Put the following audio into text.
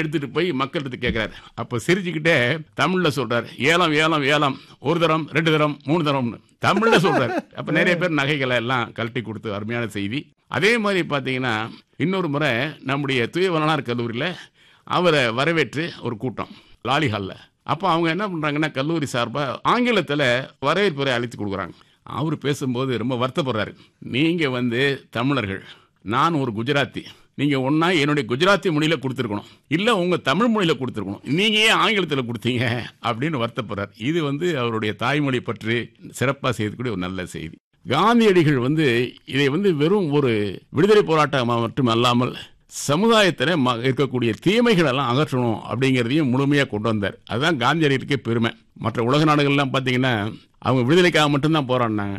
எடுத்துட்டு போய் மக்கள்கிட்ட கேட்கிறாரு அப்ப சிரிச்சுக்கிட்டே தமிழ்ல சொல்றாரு ஏலம் ஏலம் ஏலம் ஒரு தரம் ரெண்டு தரம் மூணு தரம்னு தமிழ்ல சொல்றாரு அப்ப நிறைய பேர் நகைகளை எல்லாம் கழட்டி கொடுத்து அருமையான செய்தி அதே மாதிரி பாத்தீங்கன்னா இன்னொரு முறை நம்முடைய தூய வளனார் கல்லூரியில அவரை வரவேற்று ஒரு கூட்டம் லாலி ஹால்ல அப்போ அவங்க என்ன பண்றாங்கன்னா கல்லூரி சார்பா ஆங்கிலத்துல வரவேற்புரை அழைத்து கொடுக்குறாங்க அவர் பேசும்போது ரொம்ப வருத்தப்படுறாரு நீங்க வந்து தமிழர்கள் நான் ஒரு குஜராத்தி நீங்க ஒன்னா என்னுடைய குஜராத்தி மொழியில கொடுத்துருக்கணும் இல்ல உங்க தமிழ் மொழியில கொடுத்துருக்கணும் நீங்க ஏன் ஆங்கிலத்தில் கொடுத்தீங்க அப்படின்னு வருத்தப்படுறார் இது வந்து அவருடைய தாய்மொழி பற்றி சிறப்பாக செய்யக்கூடிய ஒரு நல்ல செய்தி காந்தியடிகள் வந்து இதை வந்து வெறும் ஒரு விடுதலை போராட்டமாக மட்டும் அல்லாமல் சமுதாயத்தில் ம- இருக்கக்கூடிய தீமைகள் எல்லாம் அகற்றணும் அப்படிங்கிறதையும் முழுமையாக கொண்டு வந்தார் அதுதான் காந்தியடிகளுக்கே பெருமை மற்ற உலக நாடுகள்லாம் பார்த்தீங்கன்னா அவங்க விடுதலைக்காக மட்டும்தான் போராடினாங்க